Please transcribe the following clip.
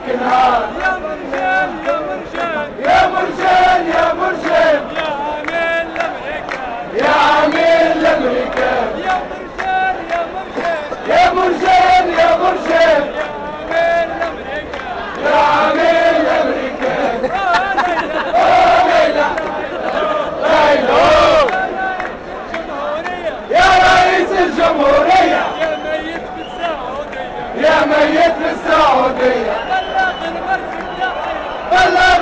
عليك نهار يا مرجان يا مرجان يا مرجان يا مرجان يا عامل يا عميل الامريكان الامريكان يا مرجان يا مرجان يا مرجان يا مرجان يا عامل يا عميل الامريكان الامريكان آه، ليلى أوه ليلى ليلى الجمهورية يا رئيس الجمهورية يا ميت بالسعودية يا ميت في السعودية بلغ المركب تحية بلغ